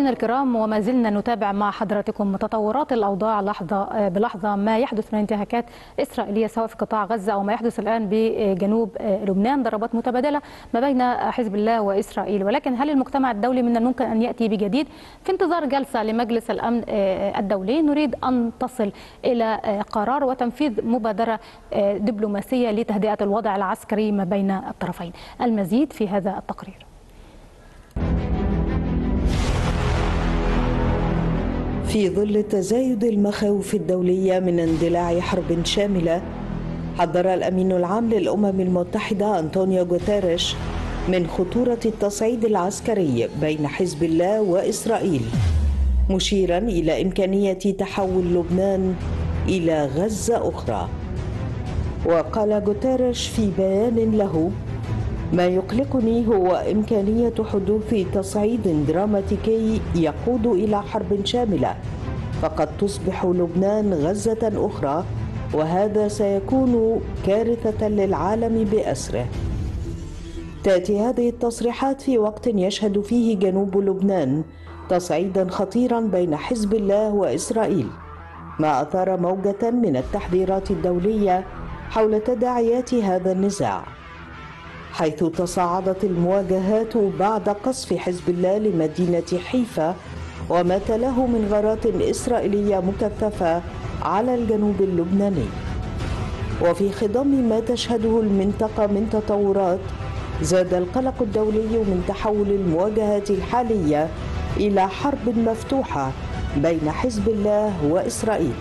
مشاهدينا الكرام وما زلنا نتابع مع حضراتكم تطورات الاوضاع لحظه بلحظه ما يحدث من انتهاكات اسرائيليه سواء في قطاع غزه او ما يحدث الان بجنوب لبنان ضربات متبادله ما بين حزب الله واسرائيل ولكن هل المجتمع الدولي من الممكن ان ياتي بجديد في انتظار جلسه لمجلس الامن الدولي نريد ان تصل الى قرار وتنفيذ مبادره دبلوماسيه لتهدئه الوضع العسكري ما بين الطرفين المزيد في هذا التقرير في ظل تزايد المخاوف الدولية من اندلاع حرب شاملة حذر الأمين العام للأمم المتحدة أنطونيو غوتيريش من خطورة التصعيد العسكري بين حزب الله وإسرائيل مشيرا إلى إمكانية تحول لبنان إلى غزة أخرى وقال غوتيريش في بيان له ما يقلقني هو إمكانية حدوث تصعيد دراماتيكي يقود إلى حرب شاملة فقد تصبح لبنان غزة أخرى وهذا سيكون كارثة للعالم بأسره تأتي هذه التصريحات في وقت يشهد فيه جنوب لبنان تصعيدا خطيرا بين حزب الله وإسرائيل ما أثار موجة من التحذيرات الدولية حول تداعيات هذا النزاع حيث تصاعدت المواجهات بعد قصف حزب الله لمدينة حيفا وما تلاه من غارات إسرائيلية مكثفة على الجنوب اللبناني وفي خضم ما تشهده المنطقة من تطورات زاد القلق الدولي من تحول المواجهات الحالية إلى حرب مفتوحة بين حزب الله وإسرائيل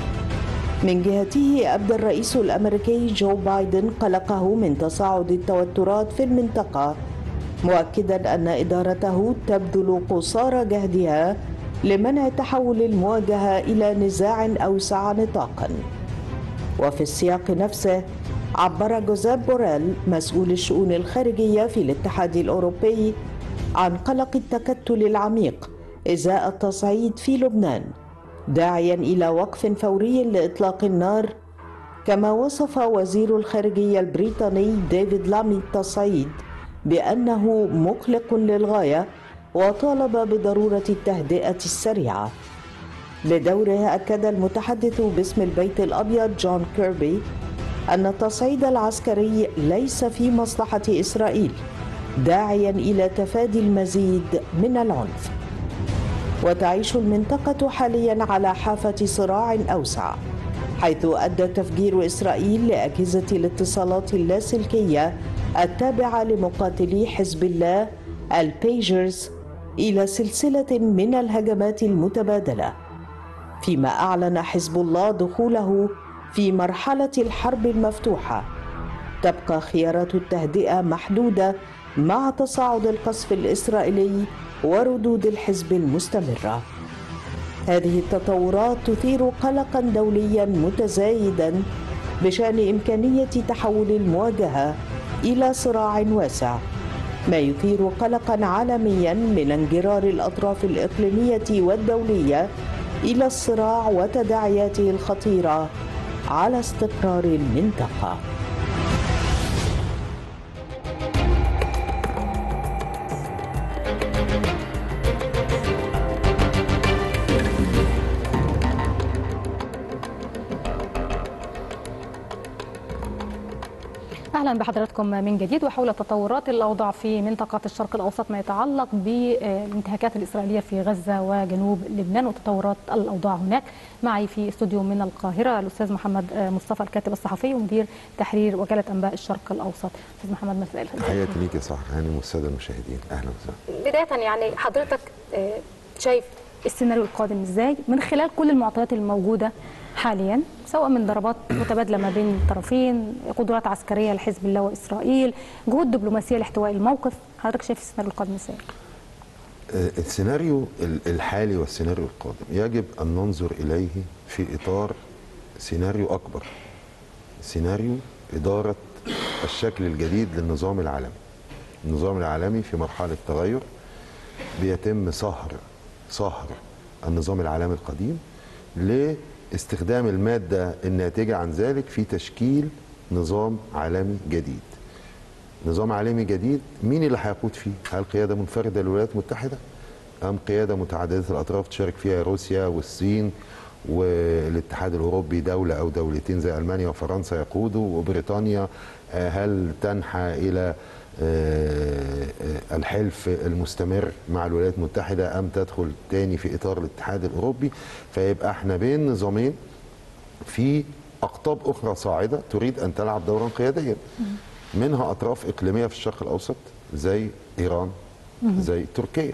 من جهته أبدى الرئيس الأمريكي جو بايدن قلقه من تصاعد التوترات في المنطقة مؤكدا أن إدارته تبذل قصارى جهدها لمنع تحول المواجهة إلى نزاع أوسع نطاقا وفي السياق نفسه عبر جوزيب بوريل مسؤول الشؤون الخارجية في الاتحاد الأوروبي عن قلق التكتل العميق إزاء التصعيد في لبنان داعيا الى وقف فوري لاطلاق النار كما وصف وزير الخارجيه البريطاني ديفيد لامي التصعيد بانه مقلق للغايه وطالب بضروره التهدئه السريعه بدوره اكد المتحدث باسم البيت الابيض جون كيربي ان التصعيد العسكري ليس في مصلحه اسرائيل داعيا الى تفادي المزيد من العنف وتعيش المنطقة حاليا على حافة صراع أوسع حيث أدى تفجير إسرائيل لأجهزة الاتصالات اللاسلكية التابعة لمقاتلي حزب الله البيجرز إلى سلسلة من الهجمات المتبادلة فيما أعلن حزب الله دخوله في مرحلة الحرب المفتوحة تبقى خيارات التهدئة محدودة مع تصاعد القصف الإسرائيلي وردود الحزب المستمره هذه التطورات تثير قلقا دوليا متزايدا بشان امكانيه تحول المواجهه الى صراع واسع ما يثير قلقا عالميا من انجرار الاطراف الاقليميه والدوليه الى الصراع وتداعياته الخطيره على استقرار المنطقه اهلا بحضراتكم من جديد وحول تطورات الاوضاع في منطقه الشرق الاوسط ما يتعلق بالانتهاكات الاسرائيليه في غزه وجنوب لبنان وتطورات الاوضاع هناك معي في استوديو من القاهره الاستاذ محمد مصطفى الكاتب الصحفي ومدير تحرير وكاله انباء الشرق الاوسط استاذ محمد مساء الخير تحياتي ليك يا صاحبي هاني والساده المشاهدين اهلا وسهلا بدايه يعني حضرتك شايف السيناريو القادم ازاي من خلال كل المعطيات الموجوده حاليا سواء من ضربات متبادله ما بين الطرفين قدرات عسكريه لحزب الله واسرائيل جهود دبلوماسيه لاحتواء الموقف حضرتك شايف السيناريو القادم ازاي السيناريو الحالي والسيناريو القادم يجب ان ننظر اليه في اطار سيناريو اكبر سيناريو اداره الشكل الجديد للنظام العالمي النظام العالمي في مرحله تغير بيتم صهر صهر النظام العالمي القديم لاستخدام المادة الناتجة عن ذلك في تشكيل نظام عالمي جديد نظام عالمي جديد مين اللي هيقود فيه هل قيادة منفردة للولايات المتحدة ام قياده متعدده الاطراف تشارك فيها روسيا والصين والاتحاد الاوروبي دوله او دولتين زي المانيا وفرنسا يقودوا وبريطانيا آه، هل تنحى الى آه، آه، الحلف المستمر مع الولايات المتحده ام تدخل تاني في اطار الاتحاد الاوروبي فيبقى احنا بين نظامين في اقطاب اخرى صاعده تريد ان تلعب دورا قياديا منها اطراف اقليميه في الشرق الاوسط زي ايران زي تركيا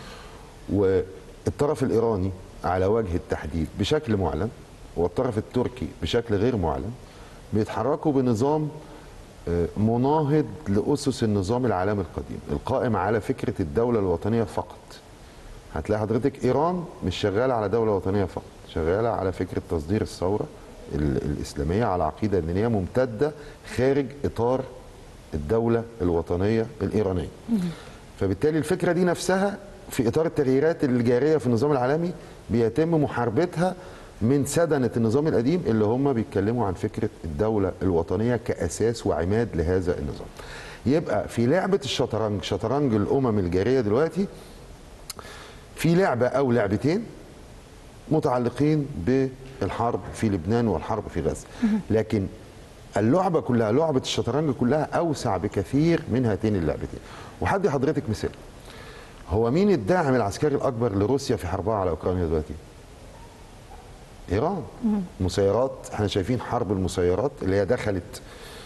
والطرف الايراني على وجه التحديد بشكل معلن والطرف التركي بشكل غير معلن بيتحركوا بنظام آه، مناهض لاسس النظام العالمي القديم القائم على فكره الدوله الوطنيه فقط هتلاقي حضرتك ايران مش شغاله على دوله وطنيه فقط شغاله على فكره تصدير الثوره ال- الاسلاميه على عقيده دينيه ممتده خارج اطار الدوله الوطنيه الايرانيه فبالتالي الفكره دي نفسها في اطار التغييرات الجاريه في النظام العالمي بيتم محاربتها من سدنه النظام القديم اللي هم بيتكلموا عن فكره الدوله الوطنيه كاساس وعماد لهذا النظام. يبقى في لعبه الشطرنج شطرنج الامم الجاريه دلوقتي في لعبه او لعبتين متعلقين بالحرب في لبنان والحرب في غزه لكن اللعبه كلها لعبه الشطرنج كلها اوسع بكثير من هاتين اللعبتين وحدي حضرتك مثال هو مين الداعم العسكري الاكبر لروسيا في حربها على اوكرانيا دلوقتي ايران مسيرات احنا شايفين حرب المسيرات اللي هي دخلت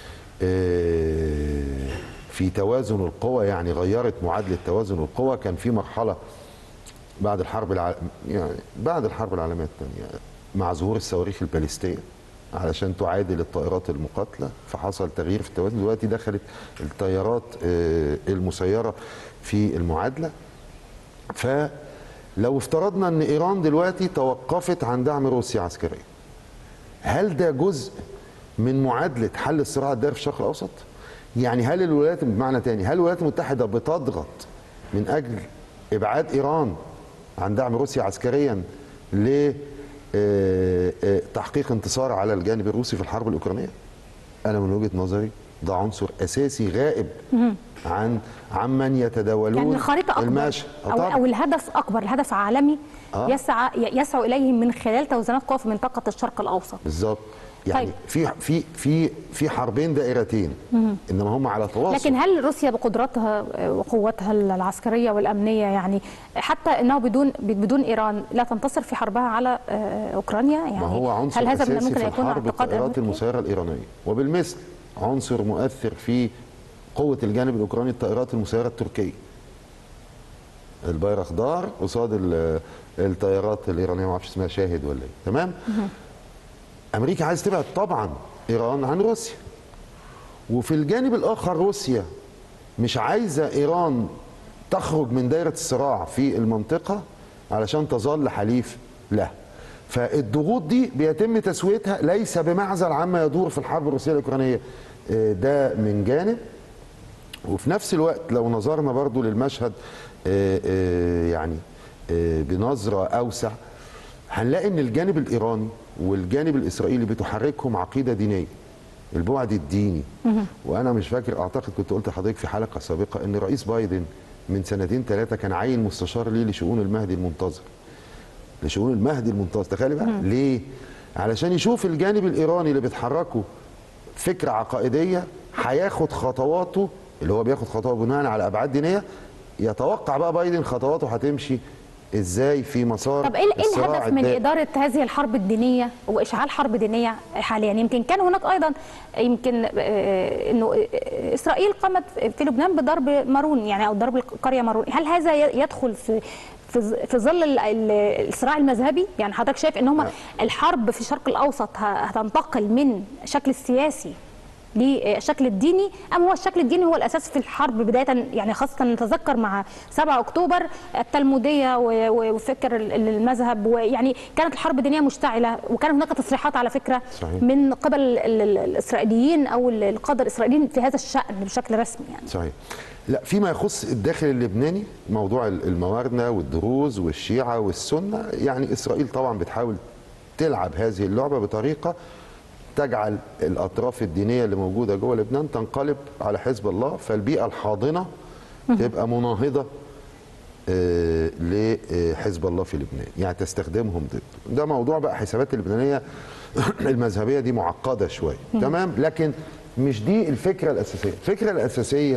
آه، في توازن القوى يعني غيرت معادله توازن القوى كان في مرحله بعد الحرب الع... يعني بعد الحرب العالميه الثانيه مع ظهور الصواريخ الباليستيه علشان تعادل الطائرات المقاتله فحصل تغيير في التوازن دلوقتي دخلت الطيارات آه، المسيره في المعادله فلو افترضنا ان ايران دلوقتي توقفت عن دعم روسيا عسكريا هل ده جزء من معادله حل الصراع الدائري في الشرق الاوسط؟ يعني هل الولايات بمعنى تاني هل الولايات المتحده بتضغط من اجل ابعاد ايران عن دعم روسيا عسكريا ل آه، آه، تحقيق انتصار على الجانب الروسي في الحرب الاوكرانيه؟ انا من وجهه نظري ده عنصر اساسي غائب عن عمن يتداولون يعني الخريطة أكبر المشهد آه أو, طبعاً. أو الهدف أكبر الهدف عالمي آه. يسعى يسعى إليه من خلال توازنات قوى في منطقة الشرق الأوسط بالظبط يعني طيب. في في في في حربين دائرتين انما هم على تواصل لكن هل روسيا بقدراتها وقوتها العسكرية والأمنية يعني حتى أنه بدون بدون إيران لا تنتصر في حربها على آه، أوكرانيا يعني ما هو عنصر هل هذا من اساسي ممكن في يكون الحرب اعتقاد الطائرات أمريكي؟ المسيره الايرانيه وبالمثل عنصر مؤثر في قوه الجانب الاوكراني الطائرات المسيره التركيه البيرخدار قصاد ال- الطيارات الايرانيه ما اعرفش اسمها شاهد ولا ايه تمام امريكا عايز تبعد طبعا ايران عن روسيا وفي الجانب الاخر روسيا مش عايزه ايران تخرج من دايره الصراع في المنطقه علشان تظل حليف له فالضغوط دي بيتم تسويتها ليس بمعزل عما يدور في الحرب الروسيه الاوكرانيه آه، ده من جانب وفي نفس الوقت لو نظرنا برضو للمشهد آه، آه، يعني آه، بنظرة أوسع هنلاقي أن الجانب الإيراني والجانب الإسرائيلي بتحركهم عقيدة دينية البعد الديني وأنا مش فاكر أعتقد كنت قلت لحضرتك في حلقة سابقة أن رئيس بايدن من سنتين ثلاثة كان عين مستشار ليه لشؤون المهدي المنتظر لشؤون المهدي المنتظر تخيلي بقى ليه علشان يشوف الجانب الايراني اللي بيتحركوا فكره عقائديه هياخد خطواته اللي هو بياخد خطوه بناء على ابعاد دينيه يتوقع بقى بايدن خطواته هتمشي ازاي في مسار طب ايه إيه الصراع الهدف من الدائري. اداره هذه الحرب الدينيه واشعال حرب دينيه حاليا يمكن كان هناك ايضا يمكن آه، انه آه، اسرائيل قامت في لبنان بضرب مارون يعني او ضرب القريه مارون هل هذا ي- يدخل في في ظ- في ظل ال- ال- الصراع المذهبي يعني حضرتك شايف ان هم لا. الحرب في الشرق الاوسط ه- هتنتقل من الشكل السياسي للشكل الديني ام هو الشكل الديني هو الاساس في الحرب بدايه يعني خاصه نتذكر مع 7 اكتوبر التلموديه و- و- وفكر ال- ال- المذهب ويعني كانت الحرب الدينيه مشتعله وكان هناك تصريحات على فكره صحيح. من قبل ال- ال- الاسرائيليين او ال- القاده الاسرائيليين في هذا الشان بشكل رسمي يعني صحيح لا فيما يخص الداخل اللبناني موضوع ال- المواردة والدروز والشيعة والسنة يعني إسرائيل طبعا بتحاول تلعب هذه اللعبة بطريقة تجعل الأطراف الدينية اللي موجودة جوه لبنان تنقلب على حزب الله فالبيئة الحاضنة تبقى مناهضة آه، لحزب الله في لبنان يعني تستخدمهم ضده ده موضوع بقى حسابات اللبنانيه المذهبيه دي معقده شويه تمام لكن مش دي الفكره الاساسيه الفكره الاساسيه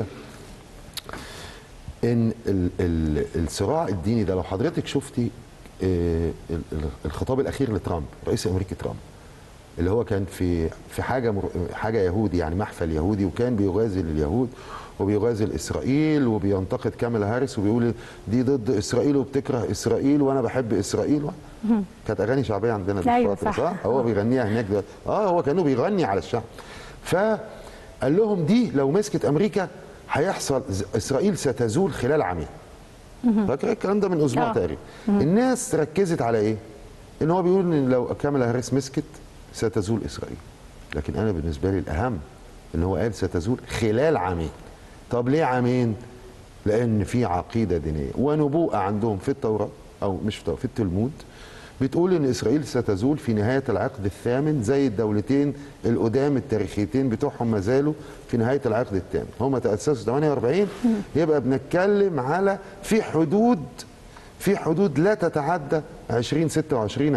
ان ال ال الصراع الديني ده لو حضرتك شفتي آه، ال- ال- الخطاب الاخير لترامب رئيس امريكا ترامب اللي هو كان في في حاجه مر- حاجه يهودي يعني محفل يهودي وكان بيغازل اليهود وبيغازل اسرائيل وبينتقد كاميلا هاريس وبيقول دي ضد اسرائيل وبتكره اسرائيل وانا بحب اسرائيل كانت اغاني شعبيه عندنا دي أيوة الفترة، صح. صح هو بيغنيها هناك دلوقتي اه هو كانه بيغني على الشعب فقال لهم دي لو مسكت امريكا هيحصل ز- اسرائيل ستزول خلال عامين فاكر الكلام ده من اسبوع آه. تقريبا الناس ركزت على ايه ان هو بيقول ان لو كاميلا هاريس مسكت ستزول اسرائيل لكن انا بالنسبه لي الاهم ان هو قال ستزول خلال عامين طب ليه عامين لان في عقيده دينيه ونبوءه عندهم في التوراه او مش في التوراه في التلمود بتقول ان اسرائيل ستزول في نهايه العقد الثامن زي الدولتين القدام التاريخيتين بتوعهم ما زالوا في نهايه العقد الثامن هم تاسسوا 48 يبقى بنتكلم على في حدود في حدود لا تتعدى 2026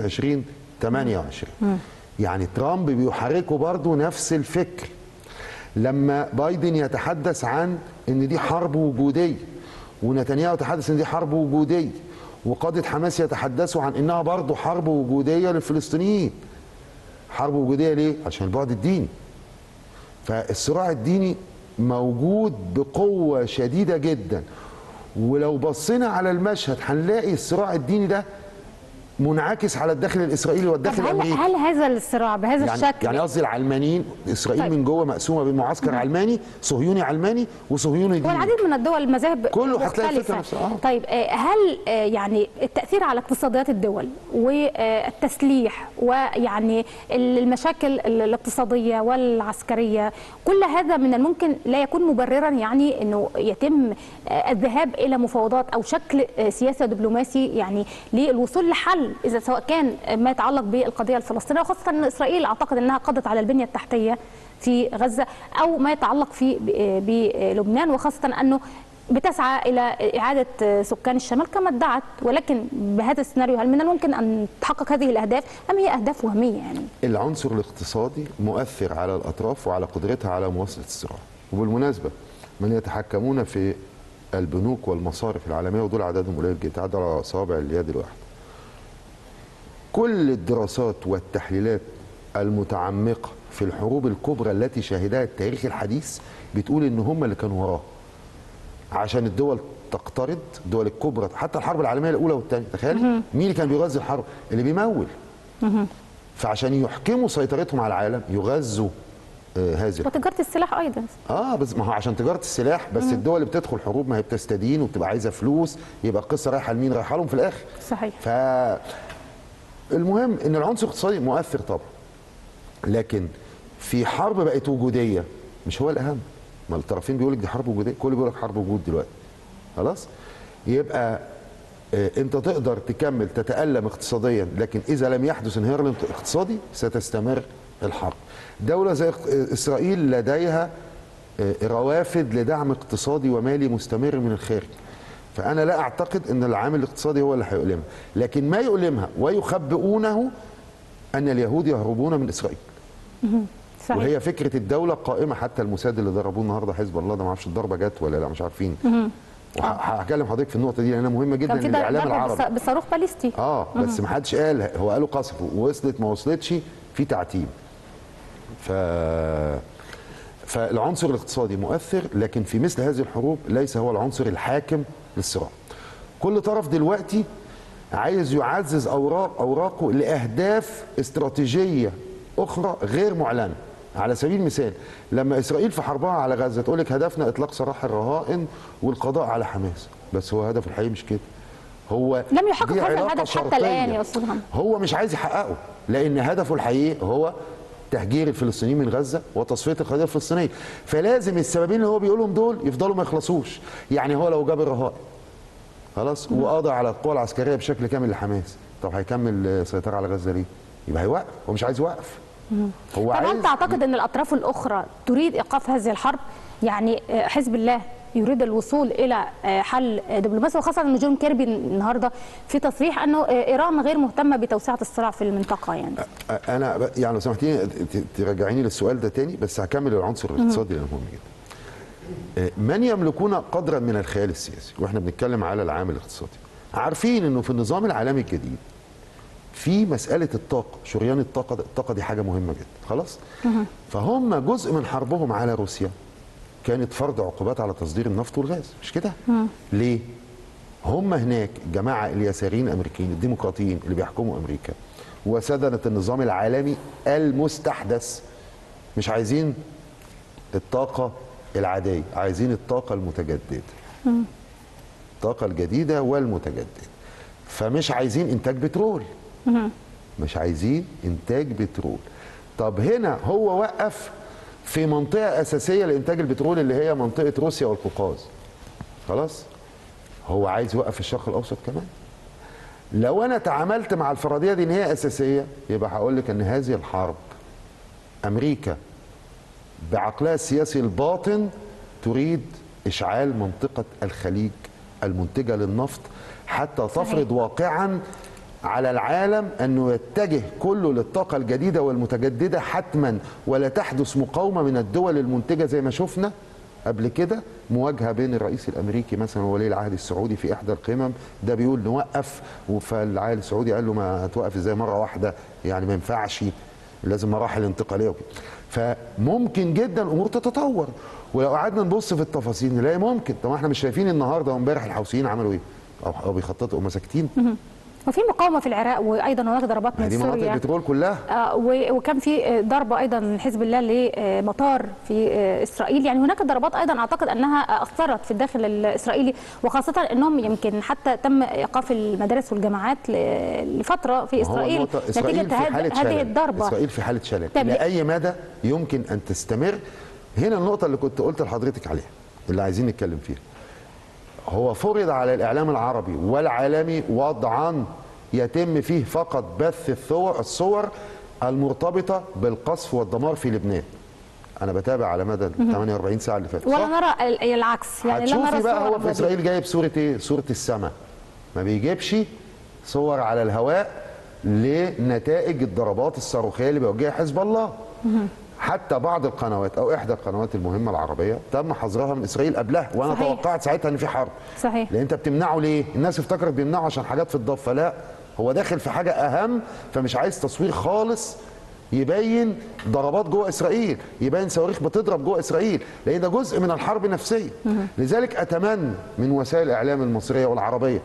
2028 يعني ترامب بيحركوا برضو نفس الفكر لما بايدن يتحدث عن ان دي حرب وجوديه ونتنياهو يتحدث ان دي حرب وجوديه وقاده حماس يتحدثوا عن انها برضه حرب وجوديه للفلسطينيين حرب وجوديه ليه عشان البعد الديني فالصراع الديني موجود بقوه شديده جدا ولو بصينا على المشهد هنلاقي الصراع الديني ده منعكس على الداخل الاسرائيلي طب والداخل هل الامريكي هل هذا الصراع بهذا يعني الشكل يعني قصدي العلمانيين اسرائيل طيب. من جوه مقسومه بين معسكر علماني صهيوني علماني وصهيوني هو ديني العديد من الدول المذاهب كله هتلاقي الفكرة مختلفة نفسها، آه. طيب آه، هل آه، يعني التأثير على اقتصاديات الدول والتسليح ويعني المشاكل الاقتصادية والعسكرية كل هذا من الممكن لا يكون مبررا يعني انه يتم آه، الذهاب الى مفاوضات او شكل آه، سياسي دبلوماسي يعني للوصول لحل اذا سواء كان ما يتعلق بالقضية الفلسطينية وخاصة ان اسرائيل اعتقد انها قضت على البنية التحتية في غزة أو ما يتعلق في بلبنان وخاصة أنه بتسعى إلى إعادة سكان الشمال كما ادعت ولكن بهذا السيناريو هل من الممكن أن تحقق هذه الأهداف أم هي أهداف وهمية يعني؟ العنصر الاقتصادي مؤثر على الاطراف وعلى قدرتها على مواصله الصراع وبالمناسبه من يتحكمون في البنوك والمصارف العالميه ودول عددهم قليل جدا يتعدى على اصابع اليد الواحده كل الدراسات والتحليلات المتعمقه في الحروب الكبرى التي شهدها التاريخ الحديث بتقول ان هم اللي كانوا وراه عشان الدول تقترض الدول الكبرى حتى الحرب العالميه الاولى والثانيه تخيل مين اللي كان بيغذي الحرب اللي بيمول فعشان يحكموا سيطرتهم على العالم يغذوا آه هذه وتجارة السلاح أيضا اه بس ما هو عشان تجاره السلاح بس الدول اللي بتدخل حروب ما هي بتستدين وبتبقى عايزه فلوس يبقى القصه رايحه لمين رايحه لهم في الاخر صحيح ف المهم ان العنصر الاقتصادي مؤثر طبعا لكن في حرب بقت وجوديه مش هو الاهم ما الطرفين بيقول لك دي حرب وجوديه كل بيقول لك حرب وجود دلوقتي خلاص يبقى آه، انت تقدر تكمل تتالم اقتصاديا لكن اذا لم يحدث انهيار اقتصادي ستستمر الحرب دوله زي اق- اسرائيل لديها آه، روافد لدعم اقتصادي ومالي مستمر من الخارج فانا لا اعتقد ان العامل الاقتصادي هو اللي هيؤلمها لكن ما يؤلمها ويخبئونه ان اليهود يهربون من اسرائيل صحيح وهي فكره الدوله قائمه حتى المساد اللي ضربوه النهارده حزب الله ده ما اعرفش الضربه جت ولا لا مش عارفين وهكلم حضرتك في النقطه دي لانها مهمه جدا كان في للاعلام ضربة العربي بص- بصاروخ باليستي اه بس ما حدش قال هو قالوا قصفوا وصلت ما وصلتش في تعتيم ف فالعنصر الاقتصادي مؤثر لكن في مثل هذه الحروب ليس هو العنصر الحاكم للصراع كل طرف دلوقتي عايز يعزز اوراق اوراقه لاهداف استراتيجيه اخرى غير معلنه على سبيل المثال لما اسرائيل في حربها على غزه تقول لك هدفنا اطلاق سراح الرهائن والقضاء على حماس بس هو هدف الحقيقي مش كده هو لم يحقق دي هذا علاقة الهدف حتى شرطية. الآن يا أستاذ محمد. هو مش عايز يحققه لان هدفه الحقيقي هو تهجير الفلسطينيين من غزه وتصفيه القضيه الفلسطينيه فلازم السببين اللي هو بيقولهم دول يفضلوا ما يخلصوش يعني هو لو جاب الرهائن خلاص وقضى على القوى العسكريه بشكل كامل لحماس طب هيكمل آه، سيطره على غزه ليه يبقى هيوقف هو مش عايز يوقف هو طب هل عايز تعتقد أن الأطراف الأخرى تريد إيقاف هذه الحرب؟ يعني آه، حزب الله يريد الوصول الى آه، حل آه، دبلوماسي وخاصه ان جون كيربي النهارده في تصريح انه آه، ايران غير مهتمه بتوسعه الصراع في المنطقه يعني انا ب- يعني لو سمحتيني ت- ترجعيني للسؤال ده تاني بس هكمل العنصر الاقتصادي لانه مهم جدا آه، من يملكون قدرا من الخيال السياسي واحنا بنتكلم على العامل الاقتصادي عارفين انه في النظام العالمي الجديد في مساله الطاقه شريان الطاقه ده- الطاقه دي حاجه مهمه جدا خلاص فهم جزء من حربهم على روسيا كانت فرض عقوبات على تصدير النفط والغاز مش كده ليه هم هناك جماعه اليساريين الامريكيين الديمقراطيين اللي بيحكموا امريكا وسدنه النظام العالمي المستحدث مش عايزين الطاقه العاديه عايزين الطاقه المتجدده الطاقه الجديده والمتجدده فمش عايزين انتاج بترول مش عايزين انتاج بترول طب هنا هو وقف في منطقه اساسيه لانتاج البترول اللي هي منطقه روسيا والقوقاز خلاص هو عايز يوقف في الشرق الاوسط كمان لو انا تعاملت مع الفرضيه دي ان هي اساسيه يبقى هقول لك ان هذه الحرب امريكا بعقلها السياسي الباطن تريد اشعال منطقه الخليج المنتجه للنفط حتى تفرض واقعا على العالم انه يتجه كله للطاقه الجديده والمتجدده حتما ولا تحدث مقاومه من الدول المنتجه زي ما شفنا قبل كده مواجهه بين الرئيس الامريكي مثلا وولي العهد السعودي في احدى القمم ده بيقول نوقف فالعالي السعودي قال له ما توقف ازاي مره واحده يعني ما ينفعش لازم مراحل انتقاليه وكده فممكن جدا الامور تتطور ولو قعدنا نبص في التفاصيل نلاقي ممكن طب احنا مش شايفين النهارده وامبارح الحوثيين عملوا ايه؟ او او بيخططوا هم ساكتين وفي مقاومه في العراق وايضا هناك ضربات ما من دي مناطق سوريا البترول كلها آه، و- وكان في آه، ضربه ايضا من حزب الله لمطار في آه، اسرائيل يعني هناك ضربات ايضا اعتقد انها اثرت في الداخل الاسرائيلي وخاصه انهم يمكن حتى تم ايقاف المدارس والجامعات ل- لفتره في ما هو اسرائيل النقطة إسرائيل نتيجه في هذ- حالة هذه شلل. الضربه إسرائيل في حالة شلل طب ليه- لأي مدى يمكن أن تستمر هنا النقطة اللي كنت قلت لحضرتك عليها اللي عايزين نتكلم فيها هو فرض على الإعلام العربي والعالمي وضعا يتم فيه فقط بث الصور الصور المرتبطة بالقصف والدمار في لبنان أنا بتابع على مدى ال 48 ساعة اللي فاتت ولا صح؟ نرى ال- العكس يعني لا نرى هتشوفي بقى صور هو في أبدية. اسرائيل جايب صوره ايه؟ صوره السماء ما بيجيبش صور على الهواء لنتائج الضربات الصاروخيه اللي بيوجهها حزب الله حتى بعض القنوات او احدى القنوات المهمه العربيه تم حظرها من اسرائيل قبلها وانا صحيح. توقعت ساعتها ان في حرب صحيح لان انت بتمنعه ليه؟ الناس افتكرت بيمنعه عشان حاجات في الضفه لا هو داخل في حاجه اهم فمش عايز تصوير خالص يبين ضربات جوه اسرائيل يبين صواريخ بتضرب جوه اسرائيل لان ده جزء من الحرب نفسيا لذلك اتمنى من وسائل الاعلام المصريه والعربيه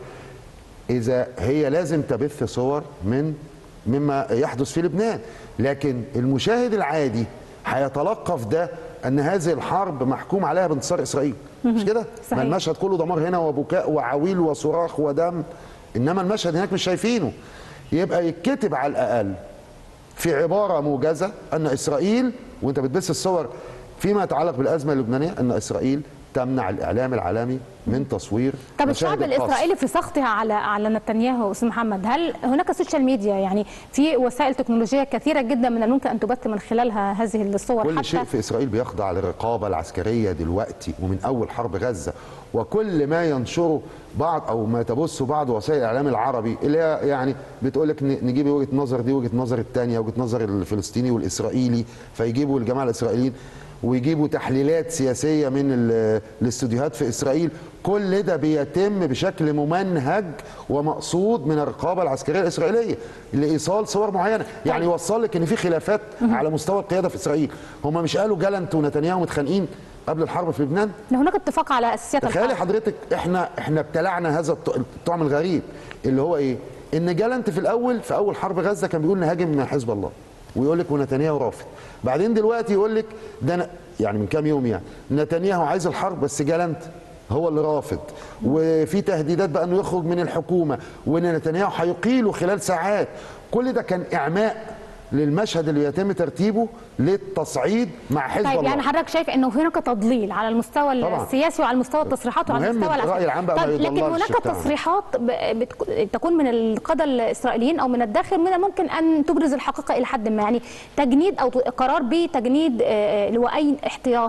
اذا هي لازم تبث صور من مما يحدث في لبنان لكن المشاهد العادي هيتلقف ده ان هذه الحرب محكوم عليها بانتصار اسرائيل مش كده صحيح. ما المشهد كله دمار هنا وبكاء وعويل وصراخ ودم انما المشهد هناك مش شايفينه يبقى يتكتب على الاقل في عباره موجزه ان اسرائيل وانت بتبث الصور فيما يتعلق بالازمه اللبنانيه ان اسرائيل تمنع الاعلام العالمي من تصوير طب مشاهد الشعب القصف. الاسرائيلي في سخطها على على نتنياهو استاذ محمد هل هناك سوشيال ميديا يعني في وسائل تكنولوجيه كثيره جدا من الممكن ان تبث من خلالها هذه الصور كل حتى شيء في اسرائيل بيخضع للرقابه العسكريه دلوقتي ومن اول حرب غزه وكل ما ينشره بعض او ما تبثه بعض وسائل الاعلام العربي اللي هي يعني بتقول لك ن- نجيب وجهه نظر دي وجهه نظر الثانيه وجهه نظر الفلسطيني والاسرائيلي فيجيبوا الجماعه الاسرائيليين ويجيبوا تحليلات سياسيه من ال- الاستوديوهات في اسرائيل كل ده بيتم بشكل ممنهج ومقصود من الرقابه العسكريه الاسرائيليه لايصال صور معينه يعني يوصل لك ان في خلافات على مستوى القياده في اسرائيل هم مش قالوا جالنت ونتنياهو متخانقين قبل الحرب في لبنان ان هناك اتفاق على اساسيات تخيلي الحرب حضرتك احنا احنا ابتلعنا هذا الط- الطعم الغريب اللي هو ايه ان جالنت في الاول في اول حرب غزه كان بيقول نهاجم حزب الله ويقول لك ونتنياهو رافض بعدين دلوقتي يقول لك ده أنا يعني من كام يوم يعني نتنياهو عايز الحرب بس جالنت هو اللي رافض وفي تهديدات بقى انه يخرج من الحكومه وان نتنياهو هيقيله خلال ساعات كل ده كان اعماء للمشهد اللي يتم ترتيبه للتصعيد مع حزب طيب الله يعني حضرتك شايف انه هناك تضليل على المستوى طبعاً. السياسي وعلى المستوى التصريحات وعلى مهم المستوى الرأي العام بقى ما طيب لكن يضللش هناك بتاعنا. تصريحات ب- بتك- تكون من القاده الاسرائيليين او من الداخل من الممكن ان تبرز الحقيقه الى حد ما يعني تجنيد او قرار بتجنيد آه، آه، لواءين احتياط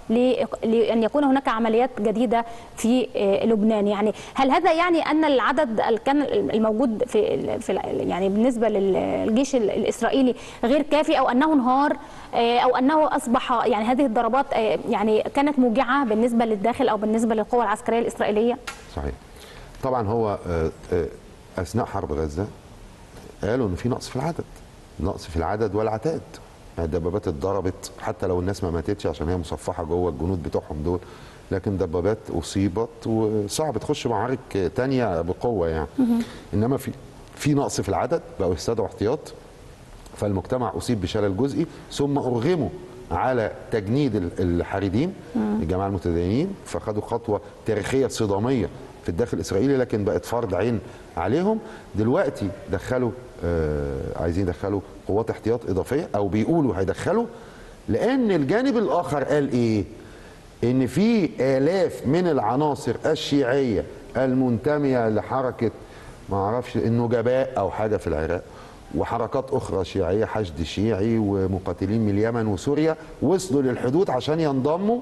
ل- لان يكون هناك عمليات جديده في آه، لبنان يعني هل هذا يعني ان العدد ال- كان الموجود في ال- في ال- يعني بالنسبه للجيش ال- الاسرائيلي غير كافي او انه انهار آه، او انه اصبح يعني هذه الضربات آه، يعني كانت موجعه بالنسبه للداخل او بالنسبه للقوى العسكريه الاسرائيليه صحيح طبعا هو آه، آه، اثناء حرب غزه قالوا ان في نقص في العدد نقص في العدد والعتاد يعني الدبابات اتضربت حتى لو الناس ما ماتتش عشان هي مصفحه جوه الجنود بتوعهم دول لكن دبابات اصيبت وصعب تخش معارك تانية بقوه يعني انما في في نقص في العدد بقوا يستدعوا احتياط فالمجتمع اصيب بشلل جزئي ثم ارغموا على تجنيد ال- الحريديم الجماعه المتدينين فخدوا خطوه تاريخيه صداميه في الداخل الاسرائيلي لكن بقت فرض عين عليهم دلوقتي دخلوا آه عايزين يدخلوا قوات احتياط اضافيه او بيقولوا هيدخلوا لان الجانب الاخر قال ايه ان في الاف من العناصر الشيعيه المنتميه لحركه ما اعرفش النجباء او حاجه في العراق وحركات اخرى شيعيه حشد شيعي ومقاتلين من اليمن وسوريا وصلوا للحدود عشان ينضموا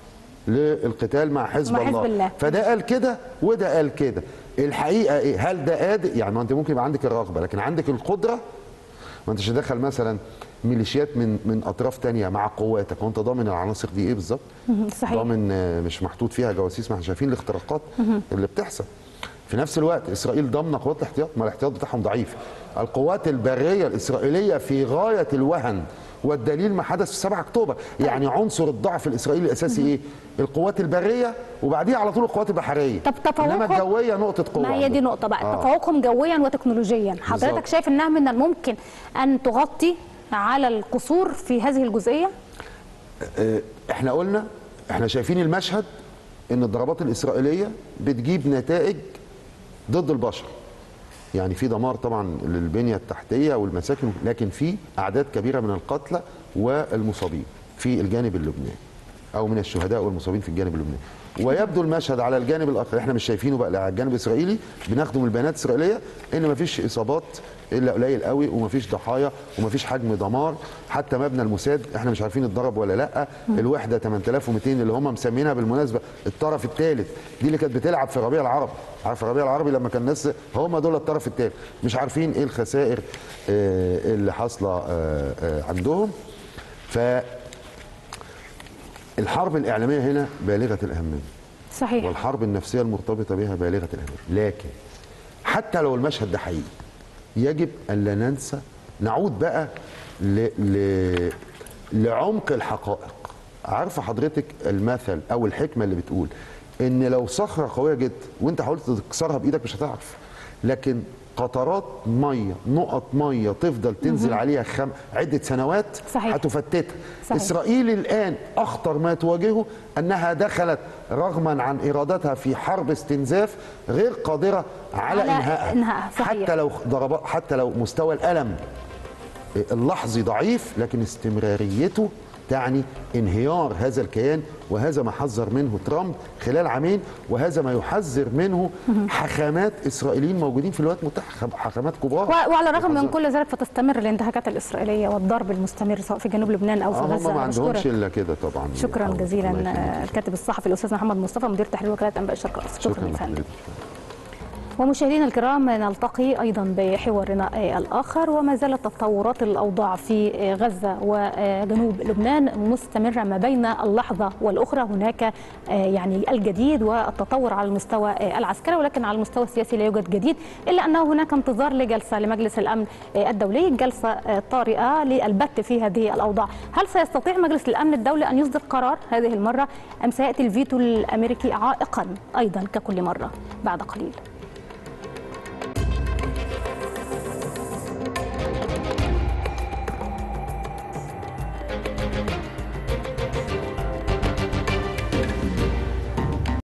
للقتال مع حزب مع الله, حزب الله. فده قال كده وده قال كده الحقيقه ايه هل ده قادر يعني ما انت ممكن يبقى عندك الرغبه لكن عندك القدره ما انتش دخل مثلا ميليشيات من من اطراف تانية مع قواتك وانت ضامن العناصر دي ايه بالظبط صحيح ضامن آه، مش محطوط فيها جواسيس ما احنا شايفين الاختراقات اللي بتحصل في نفس الوقت اسرائيل ضامنه قوات الاحتياط ما الاحتياط بتاعهم ضعيف القوات البريه الاسرائيليه في غايه الوهن والدليل ما حدث في 7 اكتوبر يعني عنصر الضعف الاسرائيلي الاساسي ايه القوات البريه وبعديها على طول القوات البحريه طب تفوقهم- انما الجويه نقطه قوه ما هي دي عندهم. نقطة بقى آه. تفوقهم جويا وتكنولوجيا حضرتك بالظبط. شايف انها من الممكن ان تغطي على القصور في هذه الجزئية آه، احنا قلنا احنا شايفين المشهد ان الضربات الاسرائيليه بتجيب نتائج ضد البشر يعني في دمار طبعا للبنيه التحتيه والمساكن لكن في اعداد كبيره من القتلى والمصابين في الجانب اللبناني او من الشهداء والمصابين في الجانب اللبناني ويبدو المشهد على الجانب الاخر احنا مش شايفينه بقى على الجانب الاسرائيلي بناخده من البيانات الاسرائيليه ان مفيش اصابات الا قليل قوي ومفيش ضحايا ومفيش حجم دمار حتى مبنى الموساد احنا مش عارفين اتضرب ولا لا الوحده 8200 اللي هم مسمينها بالمناسبه الطرف الثالث دي اللي كانت بتلعب في الربيع العربي عارف الربيع العربي لما كان الناس هم دول الطرف الثالث مش عارفين ايه الخسائر آه، اللي حاصله آه، آه، عندهم ف الحرب الاعلاميه هنا بالغه الاهميه صحيح والحرب النفسيه المرتبطه بها بالغه الاهميه لكن حتى لو المشهد ده حقيقي يجب ان لا ننسى نعود بقى ل... ل... لعمق الحقائق عارفه حضرتك المثل او الحكمه اللي بتقول ان لو صخره قويه جدا وانت حاولت تكسرها بايدك مش هتعرف لكن قطرات ميه نقط ميه تفضل تنزل عليها خم... عده سنوات صحيح. هتفتتها صحيح. اسرائيل الان اخطر ما تواجهه انها دخلت رغما عن ارادتها في حرب استنزاف غير قادره على, على انهائها إنهائها، صحيح. حتى لو ضرب حتى لو مستوى الالم اللحظي ضعيف لكن استمراريته تعني انهيار هذا الكيان وهذا ما حذر منه ترامب خلال عامين وهذا ما يحذر منه حاخامات اسرائيليين موجودين في الولايات المتحده حاخامات كبار و- وعلى الرغم من يحذر. كل ذلك فتستمر الانتهاكات الإسرائيلية والضرب المستمر سواء في جنوب لبنان أو في آه، هم غزة ما عندهمش بشكرك. الا كده طبعا شكرا الله جزيلا يخليك. آه، الكاتب الصحفي الأستاذ محمد مصطفى مدير تحرير وكالة أنباء الشرق الأوسط شكرا, شكرا يا فندم لحضرتك ومشاهدينا الكرام نلتقي ايضا بحوارنا الاخر وما زالت تطورات الاوضاع في غزه وجنوب لبنان مستمره ما بين اللحظه والاخرى هناك يعني الجديد والتطور على المستوى العسكري ولكن على المستوى السياسي لا يوجد جديد الا انه هناك انتظار لجلسه لمجلس الامن الدولي جلسه طارئه للبت في هذه الاوضاع هل سيستطيع مجلس الامن الدولي ان يصدر قرار هذه المره ام سياتي الفيتو الامريكي عائقا ايضا ككل مره بعد قليل